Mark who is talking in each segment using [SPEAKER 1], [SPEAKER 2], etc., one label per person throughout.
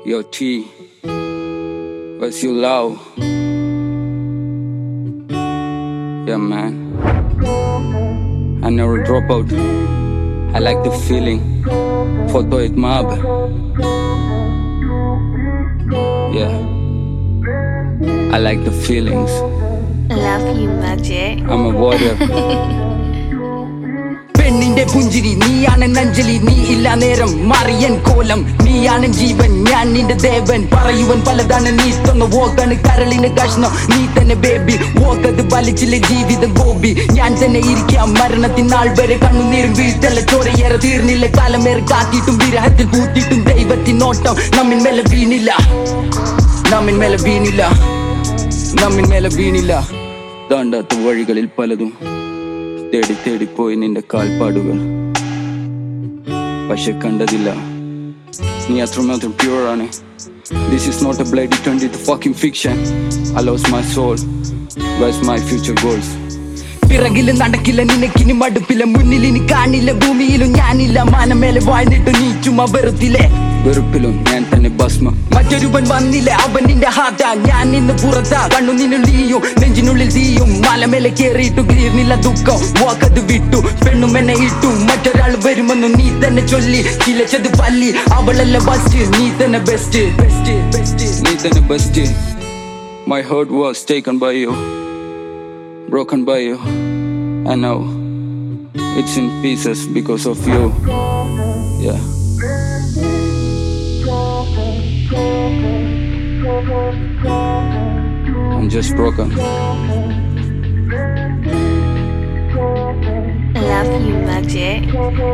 [SPEAKER 1] Yo, T, what's your love? Yeah, man. I never drop out. I like the feeling. Photo it mob. Yeah. I like the feelings.
[SPEAKER 2] Love you, Magic.
[SPEAKER 1] I'm a warrior.
[SPEAKER 3] പെണ്ണിന്റെ പുഞ്ചിരി നീയാണ് നഞ്ചലി നീ ഇല്ല നേരം മറിയൻ കോലം നീയാണ് ജീവൻ ഞാൻ നിന്റെ ദേവൻ പറയുവൻ പലതാണ് നീ തന്ന വോക്കാണ് കരളിന് കഷ്ണം നീ തന്നെ ബേബി വോക്കത് വലിച്ചില്ല ജീവിതം ഗോപി ഞാൻ തന്നെ ഇരിക്കാം മരണത്തിനാൾ വരെ കണ്ണുനീരും വീഴ്ത്തല്ല ചോരയേറെ തീർന്നില്ല കാലമേറെ കാത്തിട്ടും വിരഹത്തിൽ പൂത്തിട്ടും ദൈവത്തിനോട്ടം നമ്മിൻ മേലെ വീണില്ല നമ്മിൻ മേലെ വീണില്ല നമ്മിൻ മേലെ വീണില്ല
[SPEAKER 1] താണ്ടാത്ത വഴികളിൽ പലതും തേടി തേടി പോയി നിന്റെ കാൽപ്പാടുകൾ പക്ഷെ കണ്ടതില്ല നീ അത്രമാത്രം പ്യൂർ ആണ് this is not a bloody twenty fucking fiction I lose my soul was my future goals
[SPEAKER 3] പിറകില് നടക്കില്ല നിനക്കിനി മടുപ്പില്ല മുന്നിൽ ഇനി കാണില്ല ഭൂമിയിലും ഞാനില്ല മാനമേലെ വാഴ്ന്നിട്ട് നീ ചുമ വെറുത്തില്ലേ
[SPEAKER 1] വെറുപ്പിലും ഞാൻ തന്നെ ഭസ്മം
[SPEAKER 3] മറ്റൊരുവൻ വന്നില്ല അവൻ നിന്റെ ഹാറ്റാ ഞാൻ നിന്ന് പുറത്താ കണ്ണു നിന്നുള്ളിയും നെഞ്ചിനുള്ളിൽ തീയും മലമേലെ കേറിയിട്ടു തീർന്നില്ല ദുഃഖം വാക്കത് വിട്ടു പെണ്ണും എന്നെ ഇട്ടു മറ്റൊരാൾ വരുമെന്നു നീ തന്നെ ചൊല്ലി ചിലച്ചത് പല്ലി അവളല്ല ബസ്റ്റ് നീ തന്നെ ബെസ്റ്റ് ബെസ്റ്റ് ബെസ്റ്റ്
[SPEAKER 1] നീ തന്നെ best my heart was taken by you broken by you and now it's in pieces because of you yeah i'm just broken
[SPEAKER 2] Love you, Magic.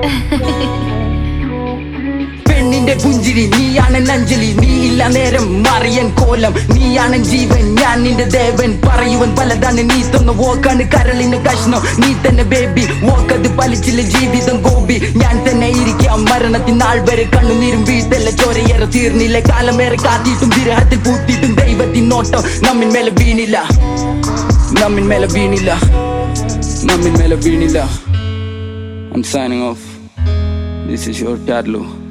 [SPEAKER 3] പെണ്ണിന്റെ പുഞ്ചിരി നീയാണ് നഞ്ചലി നീ ഇല്ല നേരം മറിയൻ കോലം നീയാണ് ജീവൻ ഞാൻ നിന്റെ ദേവൻ പറയുവൻ പലതാണ് നീ തന്ന വോക്കാണ് കരളിന് കഷ്ണം നീ തന്നെ ബേബി വോക്കത് പലിച്ചില്ല ജീവിതം ഗോപി ഞാൻ തന്നെ ഇരിക്കാം മരണത്തിനാൾ വരെ കണ്ണുനീരും വീഴ്ത്തല്ല ചോരയേറെ തീർന്നില്ല കാലമേറെ കാത്തിട്ടും വിരഹത്തിൽ പൂത്തിട്ടും ദൈവത്തിനോട്ടം നമ്മിൻ മേലെ വീണില്ല നമ്മിൻ മേലെ വീണില്ല
[SPEAKER 1] നമ്മിൻ മേലെ വീണില്ല i'm signing off this is your Tadlu